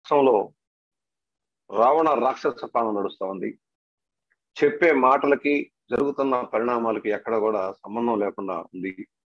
రాష్ట్రంలో రావణ రాక్షస పాలన నడుస్తా ఉంది చెప్పే మాటలకి జరుగుతున్న పరిణామాలకి ఎక్కడ కూడా సంబంధం లేకుండా ఉంది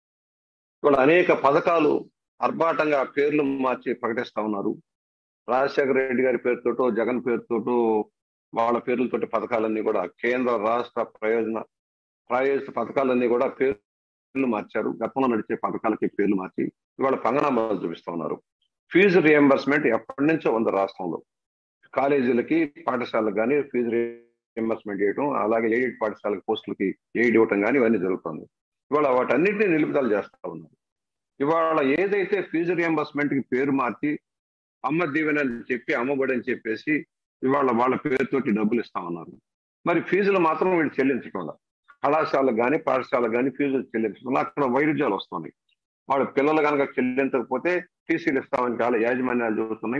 ఇవాళ అనేక పథకాలు అర్భాటంగా పేర్లు మార్చి ప్రకటిస్తా ఉన్నారు రాజశేఖర రెడ్డి గారి పేరుతోటో జగన్ పేరుతోటో వాళ్ళ పేర్లతోటి పథకాలన్నీ కూడా కేంద్ర రాష్ట్ర ప్రయోజన ప్రాయోజిత పథకాలన్నీ కూడా పేర్లు మార్చారు గతంలో నడిచే పథకాలకి పేర్లు మార్చి ఇవాళ పంగనామాలు చూపిస్తా ఉన్నారు ఫీజు రియంబర్స్మెంట్ ఎప్పటి నుంచో ఉంది రాష్ట్రంలో కాలేజీలకి పాఠశాలకు కానీ ఫీజు రియంబర్స్మెంట్ చేయడం అలాగే ఎయిడ్ పాఠశాలకు పోస్టులకి ఎయిడ్ ఇవ్వటం కానీ ఇవన్నీ జరుగుతుంది ఇవాళ వాటన్నిటిని నిలుపుదల చేస్తా ఉన్నారు ఇవాళ ఏదైతే ఫీజు రియంబర్స్మెంట్ కి పేరు మార్చి అమ్మ దీవెన అని చెప్పి అమ్మఒడి అని చెప్పేసి ఇవాళ వాళ్ళ పేరుతోటి డబ్బులు ఇస్తా ఉన్నారు మరి ఫీజులు మాత్రం వీళ్ళు చెల్లించకుండా కళాశాలకు కానీ పాఠశాలకు కానీ ఫీజులు చెల్లించకుండా అక్కడ వైరుధ్యాలు వస్తున్నాయి వాళ్ళ పిల్లలు కనుక చెల్లించకపోతే టీసీలు ఇస్తామని చాలా యాజమాన్యాలు చూస్తున్నాయి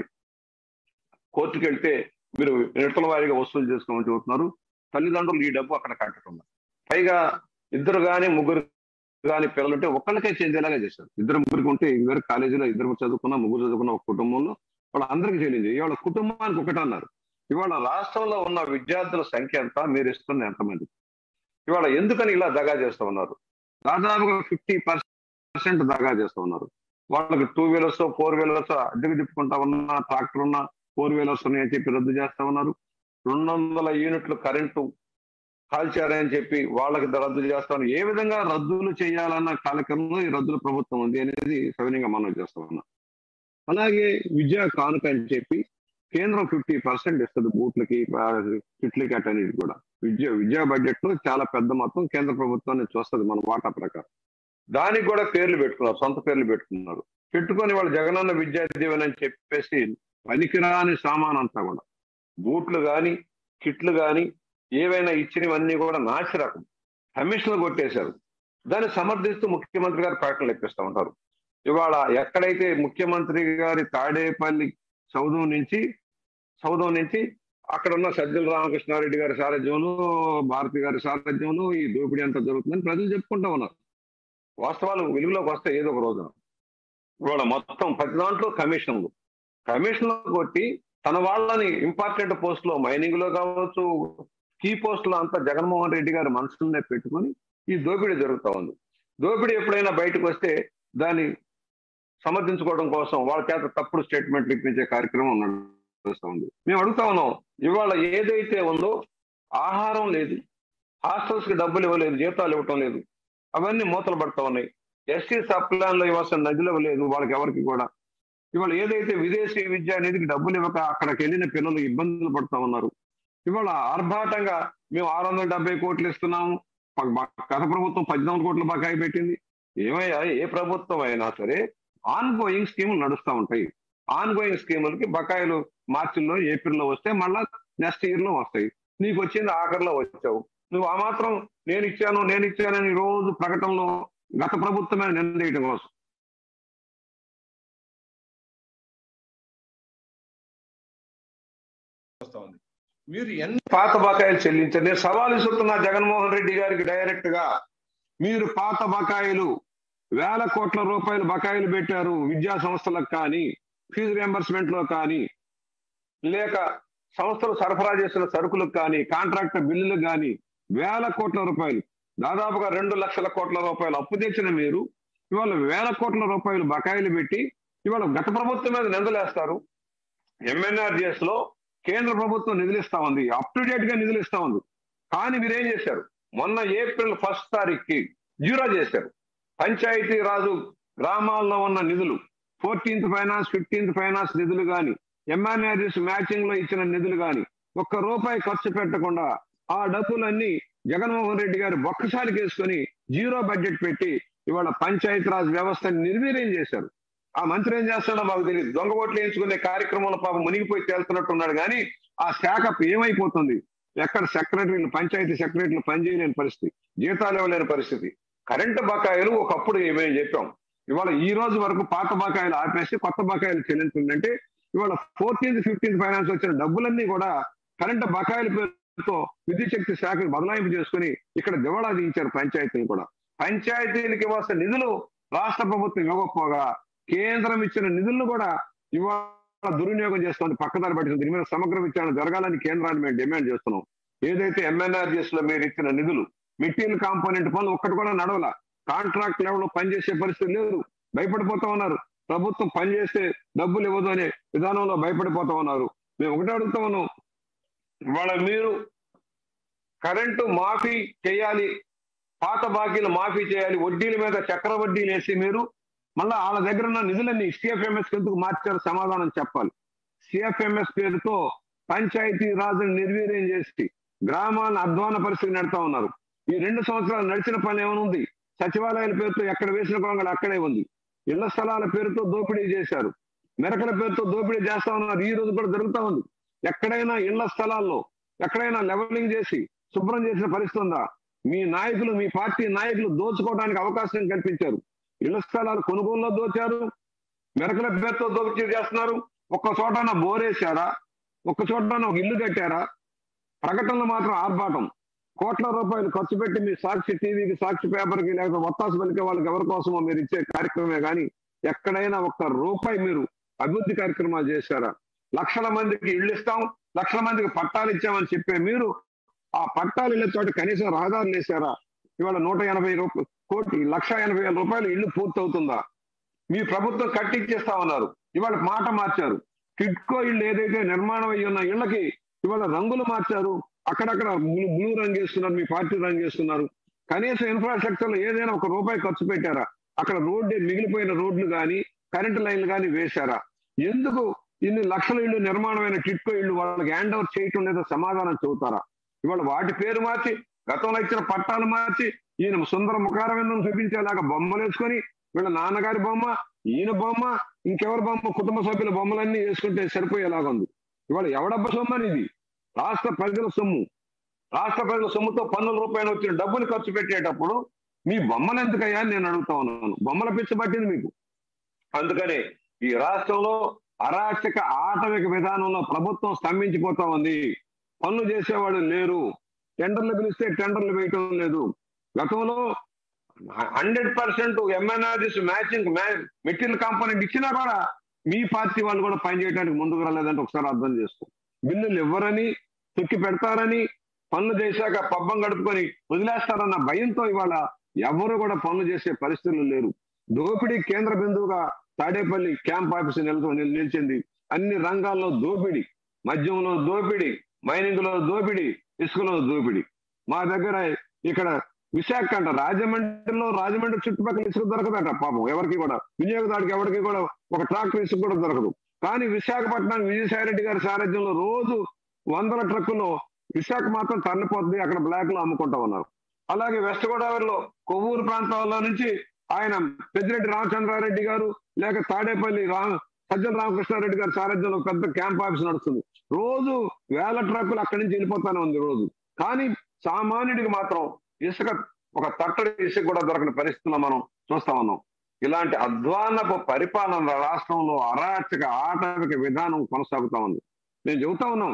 కోర్టుకు వెళ్తే మీరు నిడతల వారీగా వసూలు చేసుకోమని చెబుతున్నారు తల్లిదండ్రులు ఈ డబ్బు అక్కడ కట్టుతున్నారు పైగా ఇద్దరు కానీ ముగ్గురు కానీ పిల్లలు ఉంటే ఒక్కళ్ళకే చెందేలాగా చేశారు ఇద్దరు ముగ్గురికి ఉంటే ఇద్దరు కాలేజీలో ఇద్దరు చదువుకున్న ముగ్గురు చదువుకున్న ఒక కుటుంబంలో వాళ్ళ అందరికీ చెల్లింది ఇవాళ కుటుంబానికి ఒకటి అన్నారు ఇవాళ రాష్ట్రంలో ఉన్న విద్యార్థుల సంఖ్య ఎంత మీరు ఇస్తున్న ఎంతమంది ఇవాళ ఎందుకని ఇలా దగా చేస్తూ ఉన్నారు దాదాపుగా ఫిఫ్టీ పర్సెంట్ దగా చేస్తూ ఉన్నారు వాళ్ళకి టూ వీలర్స్ ఫోర్ వీలర్స్ అద్దెకు తిప్పుకుంటా ఉన్నా ట్రాక్టర్ ఉన్నా ఫోర్ వీలర్స్ ఉన్నాయని చెప్పి రద్దు చేస్తా ఉన్నారు రెండు వందల యూనిట్లు కరెంటు కాల్చారని చెప్పి వాళ్ళకి రద్దు చేస్తాను ఏ విధంగా రద్దులు చేయాలన్న కార్యక్రమంలో ఈ రద్దుల ప్రభుత్వం ఉంది అనేది సవినీయంగా మనం చేస్తా ఉన్నాం అలాగే విద్యా కానుక అని చెప్పి కేంద్రం ఫిఫ్టీ పర్సెంట్ ఇస్తుంది బూట్లకి కిట్లకి అటన్నిటి కూడా విద్య విద్యా బడ్జెట్ లో చాలా పెద్ద మొత్తం కేంద్ర ప్రభుత్వాన్ని చూస్తుంది మన వాటా ప్రకారం దానికి కూడా పేర్లు పెట్టుకున్నారు సొంత పేర్లు పెట్టుకున్నారు పెట్టుకొని వాళ్ళు జగనన్న విద్యా దీవెన అని చెప్పేసి పనికిరాని సామాన్ అంతా కూడా బూట్లు కానీ కిట్లు కానీ ఏవైనా ఇచ్చినవన్నీ కూడా నాసి రకం కమిషన్లు కొట్టేశారు దాన్ని సమర్థిస్తూ ముఖ్యమంత్రి గారు ప్రకటనలు ఇప్పిస్తూ ఉంటారు ఇవాళ ఎక్కడైతే ముఖ్యమంత్రి గారి తాడేపల్లి సౌదం నుంచి సౌదం నుంచి అక్కడ ఉన్న సజ్జల రామకృష్ణారెడ్డి గారి సారథ్యంలో భారతి గారి సారథ్యంలో ఈ దోపిడీ అంతా జరుగుతుందని ప్రజలు చెప్పుకుంటా ఉన్నారు వాస్తవాలు వెలుగులోకి వస్తే ఏదో ఒక రోజున ఇవాళ మొత్తం ప్రతి దాంట్లో కమిషన్లు కమిషన్లు కొట్టి తన వాళ్ళని ఇంపార్టెంట్ పోస్ట్ లో మైనింగ్ లో కావచ్చు కీ పోస్ట్ లో అంతా జగన్మోహన్ రెడ్డి గారి మనసులనే పెట్టుకొని ఈ దోపిడీ జరుగుతూ ఉంది దోపిడీ ఎప్పుడైనా బయటకు వస్తే దాన్ని సమర్థించుకోవడం కోసం వాళ్ళ చేత తప్పుడు స్టేట్మెంట్లు ఇప్పించే కార్యక్రమం నడుస్తూ ఉంది మేము అడుగుతా ఉన్నాం ఇవాళ ఏదైతే ఉందో ఆహారం లేదు హాస్టల్స్ కి డబ్బులు ఇవ్వలేదు జీతాలు ఇవ్వటం లేదు అవన్నీ మూతలు పడతా ఉన్నాయి ఎస్టీ సబ్ ప్లాన్ లో ఇవ్వాల్సిన నదిలు ఇవ్వలేదు వాళ్ళకి ఎవరికి కూడా ఇవాళ ఏదైతే విదేశీ విద్యా నిధికి డబ్బులు ఇవ్వక అక్కడికి వెళ్ళిన పిల్లలు ఇబ్బందులు పడుతూ ఉన్నారు ఇవాళ ఆర్భాటంగా మేము ఆరు వందల డెబ్బై కోట్లు ఇస్తున్నాము గత ప్రభుత్వం పద్దెనిమిది కోట్ల బకాయి పెట్టింది ఏమయ్యా ఏ ప్రభుత్వం అయినా సరే ఆన్ గోయింగ్ స్కీములు నడుస్తూ ఉంటాయి ఆన్ గోయింగ్ స్కీములకి బకాయిలు మార్చిలో ఏప్రిల్లో వస్తే మళ్ళా నెక్స్ట్ ఇయర్ లో వస్తాయి నీకు వచ్చింది ఆఖరిలో వచ్చావు నువ్వు ఆ మాత్రం నేను ఇచ్చాను నేను ఇచ్చానని రోజు ప్రకటనలో గత ప్రభుత్వమే నిర్ణయించడం కోసం మీరు ఎన్ని పాత బకాయిలు చెల్లించారు నేను సవాల్ ఇస్తున్నా జగన్మోహన్ రెడ్డి గారికి డైరెక్ట్ గా మీరు పాత బకాయిలు వేల కోట్ల రూపాయలు బకాయిలు పెట్టారు విద్యా సంస్థలకు కానీ ఫీజు రియంబర్స్మెంట్ లో కానీ లేక సంస్థలు సరఫరా చేసిన సరుకులకు కానీ కాంట్రాక్టర్ బిల్లులకు కానీ వేల కోట్ల రూపాయలు దాదాపుగా రెండు లక్షల కోట్ల రూపాయలు అప్పు తెచ్చిన మీరు ఇవాళ వేల కోట్ల రూపాయలు బకాయిలు పెట్టి ఇవాళ గత ప్రభుత్వం మీద నిందలేస్తారు ఎంఎన్ఆర్జిఎస్ లో కేంద్ర ప్రభుత్వం నిధులు ఇస్తా ఉంది అప్ టు డేట్ గా నిధులు ఇస్తా ఉంది కానీ మీరేం చేశారు మొన్న ఏప్రిల్ ఫస్ట్ తారీఖుకి జీరో చేశారు పంచాయతీ రాజు గ్రామాల్లో ఉన్న నిధులు ఫోర్టీన్త్ ఫైనాన్స్ ఫిఫ్టీన్త్ ఫైనాన్స్ నిధులు కానీ ఎంఎన్ఆర్జిఎస్ మ్యాచింగ్ లో ఇచ్చిన నిధులు కానీ ఒక్క రూపాయి ఖర్చు పెట్టకుండా ఆ డబ్బులన్నీ జగన్మోహన్ రెడ్డి గారు ఒక్కసారికి వేసుకొని జీరో బడ్జెట్ పెట్టి ఇవాళ పంచాయతీ రాజ్ వ్యవస్థని నిర్వీర్యం చేశారు ఆ మంత్రి ఏం చేస్తాడో మాకు తెలియదు దొంగ ఓట్లు వేయించుకునే కార్యక్రమంలో పాపం మునిగిపోయి తేలుతున్నట్టున్నాడు కానీ ఆ శాఖ ఏమైపోతుంది ఎక్కడ సెక్రటరీలు పంచాయతీ సెక్రటరీలు పనిచేయలేని పరిస్థితి జీతాలు ఇవ్వలేని పరిస్థితి కరెంటు బకాయిలు ఒకప్పుడు ఏమేమి చెప్పాం ఇవాళ ఈ రోజు వరకు పాత బకాయిలు ఆపేసి కొత్త బకాయిలు చెల్లించిందంటే ఇవాళ ఫోర్టీన్త్ ఫిఫ్టీన్త్ ఫైనాన్స్ వచ్చిన డబ్బులన్నీ కూడా కరెంటు బకాయిల పేరుతో విద్యుత్ శక్తి శాఖకు బదలాయింపు చేసుకుని ఇక్కడ దివాళా దించారు పంచాయతీలు కూడా పంచాయతీలకు ఇవ్వాల్సిన నిధులు రాష్ట్ర ప్రభుత్వం ఇవ్వకపోగా కేంద్రం ఇచ్చిన నిధులను కూడా ఇవాళ దుర్వినియోగం చేస్తుంది పక్కదారి పట్టింది దీని మీద సమగ్ర విచారణ జరగాలని కేంద్రాన్ని మేము డిమాండ్ చేస్తున్నాం ఏదైతే ఎంఎన్ఆర్జీఎస్ లో మీరు ఇచ్చిన నిధులు మెటీరియల్ కాంపోనెంట్ పనులు ఒక్కటి కూడా నడవల కాంట్రాక్ట్ లెవెల్ లో పనిచేసే పరిస్థితి లేదు భయపడిపోతా ఉన్నారు ప్రభుత్వం పనిచేస్తే డబ్బులు ఇవ్వదు అనే విధానంలో భయపడిపోతా ఉన్నారు మేము ఒకటే అడుగుతా ఉన్నాం ఇవాళ మీరు కరెంటు మాఫీ చేయాలి పాత బాకీలు మాఫీ చేయాలి వడ్డీల మీద చక్ర వడ్డీలు వేసి మీరు మళ్ళా వాళ్ళ దగ్గర ఉన్న నిధులన్నీ సిఎఫ్ఎంఎస్ ఎందుకు మార్చారు సమాధానం చెప్పాలి సిఎఫ్ఎంఎస్ పేరుతో పంచాయతీ రాజును నిర్వీర్యం చేసి గ్రామాలను అధ్వాన పరిస్థితి నడుతా ఉన్నారు ఈ రెండు సంవత్సరాలు నడిచిన పని ఏమనుంది సచివాలయాల పేరుతో ఎక్కడ వేసిన గొంగళ అక్కడే ఉంది ఇళ్ల స్థలాల పేరుతో దోపిడీ చేశారు మెరకల పేరుతో దోపిడీ చేస్తా ఉన్నారు ఈ రోజు కూడా జరుగుతా ఉంది ఎక్కడైనా ఇళ్ల స్థలాల్లో ఎక్కడైనా లెవలింగ్ చేసి శుభ్రం చేసిన పరిస్థితి ఉందా మీ నాయకులు మీ పార్టీ నాయకులు దోచుకోవడానికి అవకాశం కల్పించారు ఇళ్ల స్థలాలు కొనుగోలులో దోచారు మెరకల పేరుతో దోపిడీ చేస్తున్నారు ఒక్క చోటన బోరేశారా ఒక్క చోటన ఒక ఇల్లు కట్టారా ప్రకటనలు మాత్రం ఆర్భాటం కోట్ల రూపాయలు ఖర్చు పెట్టి మీ సాక్షి టీవీకి సాక్షి పేపర్కి లేకపోతే ఒత్తాసు పలికే వాళ్ళకి ఎవరి కోసమో మీరు ఇచ్చే కార్యక్రమమే కానీ ఎక్కడైనా ఒక్క రూపాయి మీరు అభివృద్ధి కార్యక్రమాలు చేశారా లక్షల మందికి ఇళ్ళు ఇస్తాం లక్షల మందికి పట్టాలు ఇచ్చామని చెప్పే మీరు ఆ పట్టాలు ఇళ్ళ చోట కనీసం రహదారులు వేశారా ఇవాళ నూట ఎనభై రూపాయలు కోటి లక్ష ఎనభై వేల రూపాయలు ఇల్లు పూర్తవుతుందా మీ ప్రభుత్వం కట్టించేస్తా ఉన్నారు ఇవాళ మాట మార్చారు కిడ్కో ఇళ్ళు ఏదైతే నిర్మాణం అయ్యి ఉన్న ఇళ్ళకి ఇవాళ రంగులు మార్చారు అక్కడక్కడ బ్లూ బ్లూ రంగు వేస్తున్నారు మీ పార్టీ రంగు వేస్తున్నారు కనీసం ఇన్ఫ్రాస్ట్రక్చర్ లో ఏదైనా ఒక రూపాయి ఖర్చు పెట్టారా అక్కడ రోడ్డు మిగిలిపోయిన రోడ్లు కానీ కరెంటు లైన్లు కానీ వేశారా ఎందుకు ఇన్ని లక్షల ఇళ్ళు నిర్మాణమైన టిట్కో ఇళ్ళు వాళ్ళకి హ్యాండ్ ఓవర్ చేయటం లేదో సమాధానం చెబుతారా ఇవాళ వాటి పేరు మార్చి గతంలో ఇచ్చిన పట్టాలు మార్చి ఈయన సుందర ముఖారవిందం చూపించేలాగా బొమ్మలు వేసుకొని వీళ్ళ నాన్నగారి బొమ్మ ఈయన బొమ్మ ఇంకెవరి బొమ్మ కుటుంబ సభ్యుల బొమ్మలన్నీ వేసుకుంటే సరిపోయేలాగా ఉంది ఇవాళ ఎవడబ్బ సొమ్ము అని ఇది రాష్ట్ర ప్రజల సొమ్ము రాష్ట్ర ప్రజల సొమ్ముతో పన్నుల రూపాయలు వచ్చిన డబ్బులు ఖర్చు పెట్టేటప్పుడు మీ బొమ్మలు ఎందుకయ్యా అని నేను అడుగుతా ఉన్నాను బొమ్మల పిచ్చి పట్టింది మీకు అందుకనే ఈ రాష్ట్రంలో అరాచక ఆటవిక విధానంలో ప్రభుత్వం స్తంభించిపోతా ఉంది పనులు చేసేవాడు లేరు టెండర్లు పిలిస్తే టెండర్లు వేయటం లేదు గతంలో hundred percent MNRGS matching material component ఇచ్చినా కూడా మీ పార్టీ వాళ్ళు కూడా పని చేయడానికి ముందుకు రాలేదంటే ఒకసారి అర్థం చేసుకో బిల్లులు ఇవ్వరని తొక్కి పెడతారని పనులు చేశాక పబ్బం గడుపుకొని వదిలేస్తారన్న భయంతో ఇవాళ ఎవరు కూడా పనులు చేసే పరిస్థితులు లేరు దోపిడీ కేంద్ర బిందువుగా తాడేపల్లి క్యాంప్ ఆఫీస్ నిలతో నిలిచింది అన్ని రంగాల్లో దోపిడీ మద్యంలో దోపిడీ మైనింగ్ లో దోపిడీ ఇసుకలో దోపిడీ మా దగ్గర ఇక్కడ విశాఖ అంట రాజమండ్రిలో రాజమండ్రి చుట్టుపక్కల ఇసుక దొరకదట పాపం ఎవరికి కూడా వినియోగదారుడికి ఎవరికి కూడా ఒక ట్రాక్టర్ ఇసుక కూడా దొరకదు కానీ విశాఖపట్నం విజయసాయి రెడ్డి గారి సారథ్యంలో రోజు వందల ట్రక్కుల్లో విశాఖ మాత్రం తరలిపోతుంది అక్కడ బ్లాక్ లో అమ్ముకుంటా ఉన్నారు అలాగే వెస్ట్ గోదావరిలో కొవ్వూరు ప్రాంతాల్లో నుంచి ఆయన పెద్దిరెడ్డి రామచంద్రారెడ్డి గారు లేక తాడేపల్లి రామ సజ్జల రామకృష్ణారెడ్డి గారి సారథ్యంలో పెద్ద క్యాంప్ ఆఫీస్ నడుస్తుంది రోజు వేల ట్రక్కులు అక్కడి నుంచి వెళ్ళిపోతానే ఉంది రోజు కానీ సామాన్యుడికి మాత్రం ఇసుక ఒక తట్టడి ఇసుక కూడా దొరకని పరిస్థితుల్లో మనం చూస్తా ఉన్నాం ఇలాంటి అధ్వానపు పరిపాలన రాష్ట్రంలో అరాచక ఆటవిక విధానం కొనసాగుతా ఉంది నేను చెబుతా ఉన్నాం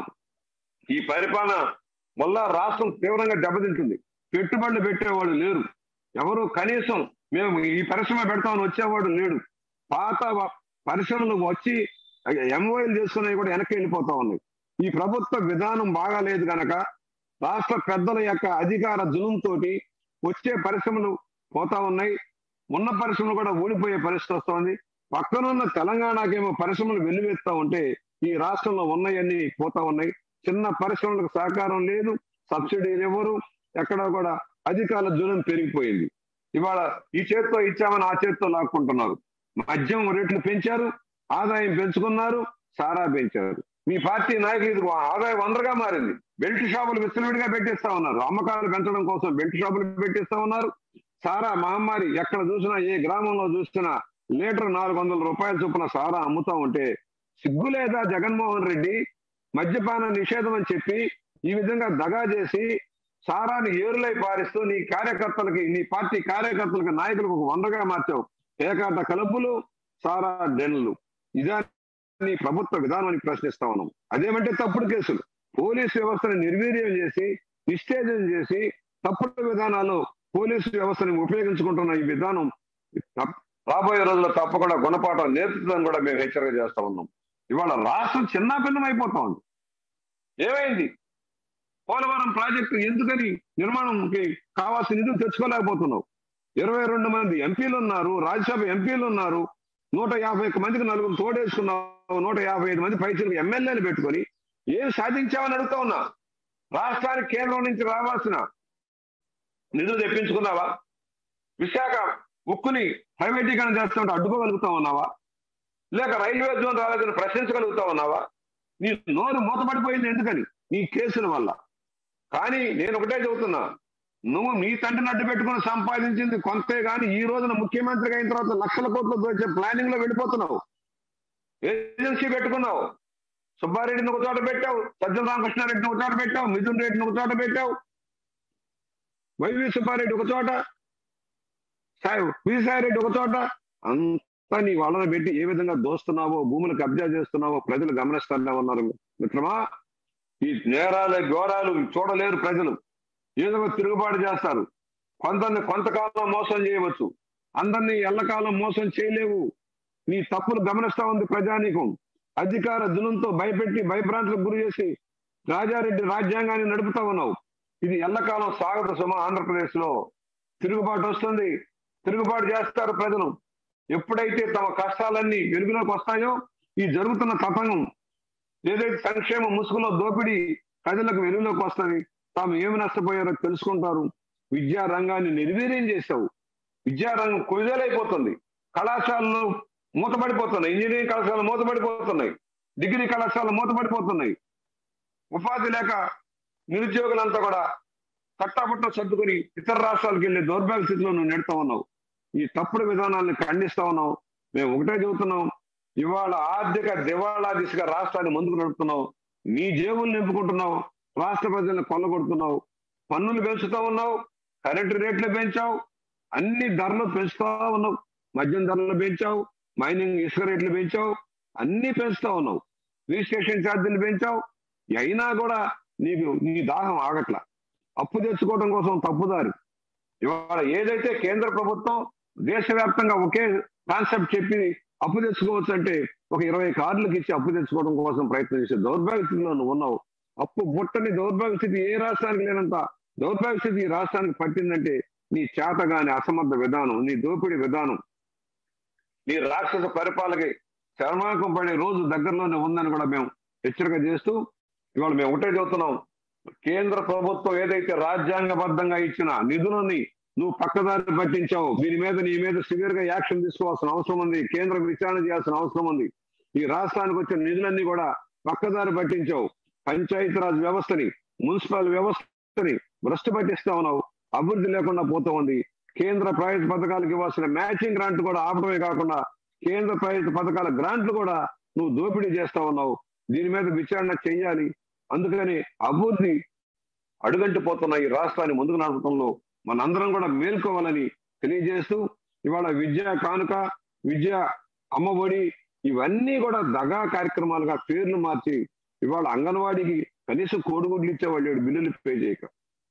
ఈ పరిపాలన వల్ల రాష్ట్రం తీవ్రంగా దెబ్బతింటుంది పెట్టుబడులు పెట్టేవాడు లేరు ఎవరు కనీసం మేము ఈ పరిశ్రమ పెడతామని వచ్చేవాడు లేడు పాత పరిశ్రమలు వచ్చి ఎంఓఎల్ చేసుకునేవి కూడా వెనక్కి వెళ్ళిపోతా ఉన్నాయి ఈ ప్రభుత్వ విధానం బాగాలేదు గనక రాష్ట్ర పెద్దల యొక్క అధికార జులంతోటి వచ్చే పరిశ్రమలు పోతా ఉన్నాయి ఉన్న పరిశ్రమలు కూడా ఊడిపోయే పరిస్థితి వస్తుంది పక్కనున్న తెలంగాణకేమో పరిశ్రమలు వెల్లువెత్తా ఉంటే ఈ రాష్ట్రంలో ఉన్నాయన్నీ పోతా ఉన్నాయి చిన్న పరిశ్రమలకు సహకారం లేదు సబ్సిడీలు ఇవ్వరు ఎక్కడ కూడా అధికారుల జులం పెరిగిపోయింది ఇవాళ ఈ చేత్తో ఇచ్చామని ఆ చేత్తో లాక్కుంటున్నారు మద్యం రేట్లు పెంచారు ఆదాయం పెంచుకున్నారు సారా పెంచారు మీ పార్టీ నాయకులు ఇది ఆదాయం వందరగా మారింది బెల్ట్ షాపులు విచ్చలవిడిగా పెట్టేస్తా ఉన్నారు అమ్మకాలు పెంచడం కోసం బెల్ట్ షాపులు పెట్టేస్తా ఉన్నారు సారా మహమ్మారి ఎక్కడ చూసినా ఏ గ్రామంలో చూసినా లీటర్ నాలుగు వందల రూపాయల చొప్పున సారా అమ్ముతా ఉంటే సిగ్గు లేదా జగన్మోహన్ రెడ్డి మద్యపాన నిషేధం అని చెప్పి ఈ విధంగా దగా చేసి సారాన్ని ఏరులై పారిస్తూ నీ కార్యకర్తలకి నీ పార్టీ కార్యకర్తలకు నాయకులకు ఒక వందగా మార్చావు ఏకాట కలుపులు సారా డెన్లు ఇదా నీ ప్రభుత్వ విధానం అని ప్రశ్నిస్తా ఉన్నాం అదేమంటే తప్పుడు కేసులు పోలీసు వ్యవస్థను నిర్వీర్యం చేసి నిస్తేజం చేసి తప్పుడు విధానాలు పోలీసు వ్యవస్థని ఉపయోగించుకుంటున్న ఈ విధానం రాబోయే రోజుల్లో తప్పకుండా గుణపాఠం నేర్పుతుందని కూడా మేము హెచ్చరిక చేస్తా ఉన్నాం ఇవాళ రాష్ట్రం చిన్నాభిన్నం అయిపోతా ఉంది ఏమైంది పోలవరం ప్రాజెక్టు ఎందుకని నిర్మాణంకి కావాల్సిన నిధులు తెచ్చుకోలేకపోతున్నావు ఇరవై రెండు మంది ఎంపీలు ఉన్నారు రాజ్యసభ ఎంపీలు ఉన్నారు నూట యాభై ఒక్క మందికి నలుగురు తోడేసుకున్నావు నూట యాభై ఐదు మంది పైసలు ఎమ్మెల్యేలు పెట్టుకొని ఏం సాధించావని అడుగుతా ఉన్నా రాష్ట్రానికి కేంద్రం నుంచి రావాల్సిన నిధులు తెప్పించుకున్నావా విశాఖ ఉక్కుని ప్రైవేటీకరణ చేస్తుంటే అడ్డుకోగలుగుతా ఉన్నావా లేక రైల్వే జోన్ రాలేదని ప్రశ్నించగలుగుతా ఉన్నావా నీ నోరు మూతపడిపోయింది ఎందుకని నీ కేసుల వల్ల కానీ నేను ఒకటే చెబుతున్నా నువ్వు నీ తండ్రిని అడ్డు పెట్టుకుని సంపాదించింది కొంతే గాని ఈ రోజున ముఖ్యమంత్రిగా అయిన తర్వాత లక్షల కోట్లు వచ్చే ప్లానింగ్ లో వెళ్ళిపోతున్నావు ఏజెన్సీ పెట్టుకున్నావు సుబ్బారెడ్డిని ఒక చోట పెట్టావు సజ్జల రామకృష్ణారెడ్డిని ఒక చోట పెట్టావు మిథున్ రెడ్డిని ఒక చోట పెట్టావు వైవి సుబ్బారెడ్డి ఒక చోట సాయి విజయసాయిరెడ్డి ఒక చోట అంతా నీ వాళ్ళని పెట్టి ఏ విధంగా దోస్తున్నావో భూములు కబ్జా చేస్తున్నావో ప్రజలు గమనిస్తూనే ఉన్నారు మిత్రమా ఈ నేరాలు ఘోరాలు చూడలేరు ప్రజలు ఏదో ఒక తిరుగుబాటు చేస్తారు కొందరిని కొంతకాలం మోసం చేయవచ్చు అందరినీ ఎల్లకాలం మోసం చేయలేవు నీ తప్పులు గమనిస్తా ఉంది ప్రజానీకం అధికార దునంతో భయపెట్టి భయభ్రాంతులకు గురి చేసి రాజారెడ్డి రాజ్యాంగాన్ని నడుపుతా ఉన్నావు ఇది ఎల్లకాలం స్వాగత సుమ ఆంధ్రప్రదేశ్ లో తిరుగుబాటు వస్తుంది తిరుగుబాటు చేస్తారు ప్రజలు ఎప్పుడైతే తమ కష్టాలన్నీ వెలుగులోకి వస్తాయో ఈ జరుగుతున్న తతంగం ఏదైతే సంక్షేమ ముసుగులో దోపిడీ ప్రజలకు వెలుగులోకి వస్తుంది తాము ఏమి నష్టపోయారో తెలుసుకుంటారు విద్యా రంగాన్ని నిర్వీర్యం చేశావు విద్యారంగం కుదేలైపోతుంది కళాశాలలు మూతపడిపోతున్నాయి ఇంజనీరింగ్ కళాశాలలు మూతపడిపోతున్నాయి డిగ్రీ కళాశాలలు మూతపడిపోతున్నాయి ఉపాధి లేక నిరుద్యోగులంతా కూడా తట్టాపుట్ట సర్దుకుని ఇతర రాష్ట్రాలకు వెళ్ళి దౌర్భాగ్య స్థితిలో నువ్వు నెడుతా ఉన్నావు ఈ తప్పుడు విధానాలను ఖండిస్తా ఉన్నావు మేము ఒకటే చెబుతున్నాం ఇవాళ ఆర్థిక దివాళా దిశగా రాష్ట్రాన్ని ముందుకు నడుపుతున్నావు నీ జేబులు నింపుకుంటున్నావు రాష్ట్ర ప్రజలను కొల్లగొడుతున్నావు పన్నులు పెంచుతా ఉన్నావు కరెంటు రేట్లు పెంచావు అన్ని ధరలు పెంచుతా ఉన్నావు మద్యం ధరలు పెంచావు మైనింగ్ ఇసుక రేట్లు పెంచావు అన్ని పెంచుతా ఉన్నావు రిజిస్ట్రేషన్ ఛార్జీలు పెంచావు అయినా కూడా నీకు నీ దాహం ఆగట్ల అప్పు తెచ్చుకోవడం కోసం తప్పుదారి ఇవాళ ఏదైతే కేంద్ర ప్రభుత్వం దేశవ్యాప్తంగా ఒకే కాన్సెప్ట్ చెప్పి అప్పు తెచ్చుకోవచ్చు అంటే ఒక ఇరవై కార్డులకు ఇచ్చి అప్పు తెచ్చుకోవడం కోసం ప్రయత్నం చేసే దౌర్భాగ్య స్థితిలో నువ్వు ఉన్నావు అప్పు బుట్టని దౌర్భాగ్య స్థితి ఏ రాష్ట్రానికి లేనంత దౌర్భాగ్య స్థితి ఈ రాష్ట్రానికి పట్టిందంటే నీ చేతగాని అసమర్థ విధానం నీ దోపిడీ విధానం నీ రాక్షస పరిపాలకి చర్మాంకం పడే రోజు దగ్గరలోనే ఉందని కూడా మేము హెచ్చరిక చేస్తూ ఇవాళ మేము ఒకటే చెబుతున్నాం కేంద్ర ప్రభుత్వం ఏదైతే రాజ్యాంగబద్ధంగా ఇచ్చిన నిధులని నువ్వు పక్కదారి పట్టించావు దీని మీద నీ మీద సివియర్ గా యాక్షన్ తీసుకోవాల్సిన అవసరం ఉంది కేంద్రం విచారణ చేయాల్సిన అవసరం ఉంది ఈ రాష్ట్రానికి వచ్చిన నిధులన్నీ కూడా పక్కదారి పట్టించావు పంచాయతీరాజ్ వ్యవస్థని మున్సిపల్ వ్యవస్థని భ్రష్టు పట్టిస్తా ఉన్నావు అభివృద్ధి లేకుండా పోతా ఉంది కేంద్ర ప్రాయోజిత పథకాలకు ఇవ్వాల్సిన మ్యాచింగ్ గ్రాంట్ కూడా ఆపడమే కాకుండా కేంద్ర ప్రాయోజిత పథకాల గ్రాంట్లు కూడా నువ్వు దోపిడీ చేస్తా ఉన్నావు దీని మీద విచారణ చేయాలి అందుకని అభివృద్ధి అడుగంటిపోతున్న ఈ రాష్ట్రాన్ని ముందుకు నడపడంలో మనందరం కూడా మేల్కోవాలని తెలియజేస్తూ ఇవాళ విద్యా కానుక విద్య అమ్మఒడి ఇవన్నీ కూడా దగా కార్యక్రమాలుగా పేర్లు మార్చి ఇవాళ అంగన్వాడీకి కనీసం కోడిగుడ్లు ఇచ్చేవాళ్ళు లేడు బిల్లులు పే చేయక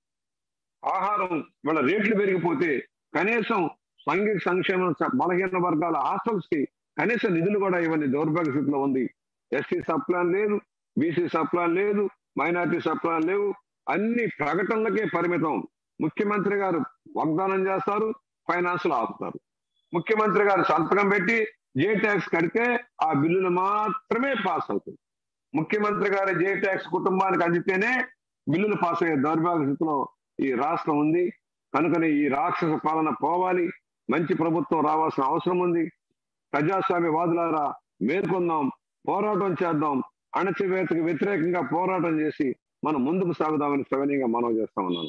ఆహారం ఇవాళ రేట్లు పెరిగిపోతే కనీసం సంఘిక సంక్షేమ స- బలహీన వర్గాల హాస్టల్స్ కి కనీస నిధులు కూడా ఇవన్నీ దౌర్భాగ్య స్థితిలో ఉంది ఎస్సీ సప్లాన్ లేదు బీసీ సప్లాన్ లేదు మైనార్టీ సప్లాన్ లేవు అన్ని ప్రకటనలకే పరిమితం ముఖ్యమంత్రి గారు వాగ్దానం చేస్తారు ఫైనాన్స్ లో ఆపుతారు ముఖ్యమంత్రి గారు సంతకం పెట్టి జే ట్యాక్స్ కడితే ఆ బిల్లులు మాత్రమే పాస్ అవుతాయి ముఖ్యమంత్రి గారి జే ట్యాక్స్ కుటుంబానికి అందితేనే బిల్లులు పాస్ అయ్యే దౌర్భాగ్య స్థితిలో ఈ రాష్ట్రం ఉంది కనుకనే ఈ రాక్షస పాలన పోవాలి మంచి ప్రభుత్వం రావాల్సిన అవసరం ఉంది ప్రజాస్వామ్య వాదులారా మేల్కొందాం పోరాటం చేద్దాం అణచివేతకు వ్యతిరేకంగా పోరాటం చేసి మనం ముందుకు సాగుదామని సవినీయంగా మనవి చేస్తా ఉన్నాను